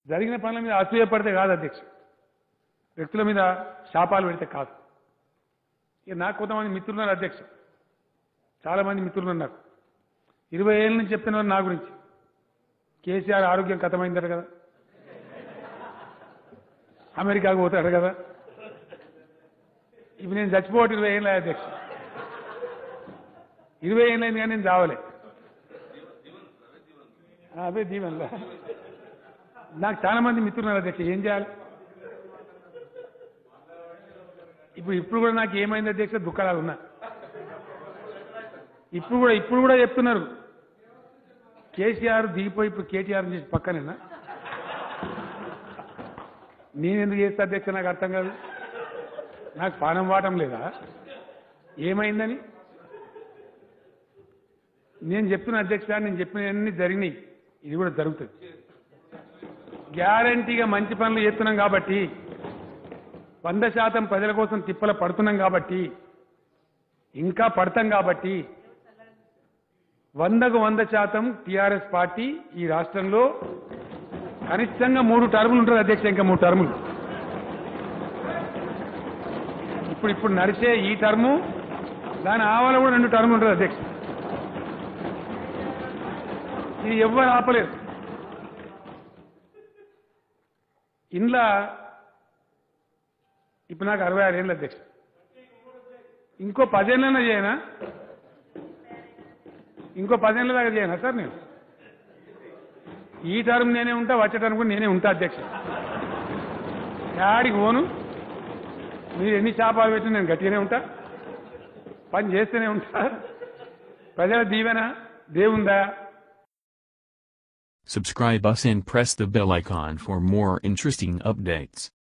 జరిగిన పనుల మీద అసూయ పడితే కాదు అధ్యక్ష వ్యక్తుల మీద శాపాలు పెడితే కాదు ఇక నాకు కొంతమంది మిత్రులు ఉన్నారు అధ్యక్ష చాలా మంది మిత్రులు ఉన్నారు నాకు ఇరవై ఏళ్ళ నుంచి చెప్తున్నారు నా గురించి కేసీఆర్ ఆరోగ్యం కథమైందట కదా అమెరికాకు పోతాడు కదా ఇప్పుడు నేను చచ్చిపోవటం ఇరవై ఏళ్ళ అధ్యక్ష ఇరవై ఏళ్ళైంది కానీ నేను చావలే ఆ, అవే దీవెనలా నాకు చాలా మంది మిత్రులు ఉన్నారు అధ్యక్ష ఏం చేయాలి ఇప్పుడు ఇప్పుడు కూడా నాకు ఏమైంది అధ్యక్ష దుఃఖాలు ఉన్నా ఇప్పుడు కూడా ఇప్పుడు కూడా చెప్తున్నారు కేసీఆర్ దిగిపోయి ఇప్పుడు కేటీఆర్ చేసి పక్కనేనా నేనెందుకు చేస్తా అధ్యక్ష నాకు అర్థం కాదు నాకు పానం వాటం లేదా ఏమైందని నేను చెప్తున్న అధ్యక్ష నేను చెప్పినవన్నీ జరిగినాయి ఇది కూడా జరుగుతుంది గ్యారంటీగా మంచి పనులు చేస్తున్నాం కాబట్టి వంద శాతం ప్రజల కోసం తిప్పల పడుతున్నాం కాబట్టి ఇంకా పడతాం కాబట్టి వందకు వంద శాతం టీఆర్ఎస్ పార్టీ ఈ రాష్ట్రంలో కనిష్టంగా మూడు టర్ములు ఉంటుంది అధ్యక్ష ఇంకా మూడు టర్ములు ఇప్పుడు ఇప్పుడు నడిచే ఈ టర్ము దాని ఆవల కూడా రెండు టర్ములు ఉంటుంది అధ్యక్ష ఇది ఎవ్వరు ఆపలేరు ఇంట్లో ఇప్పుడు నాకు అరవై ఆరు ఏళ్ళు అధ్యక్ష ఇంకో పదేళ్ళైనా చేయనా ఇంకో పదేళ్ళ దాకా చేయనా సార్ నేను ఈ టర్మ్ నేనే ఉంటా వచ్చే టర్మ్ కూడా నేనే ఉంటా అధ్యక్ష యాడికి పోను మీరు ఎన్ని శాపాలు పెట్టి నేను గట్టిగానే ఉంటా పని చేస్తూనే ఉంటా ప్రజల దీవెన దేవుందా Subscribe us and press the bell icon for more interesting updates.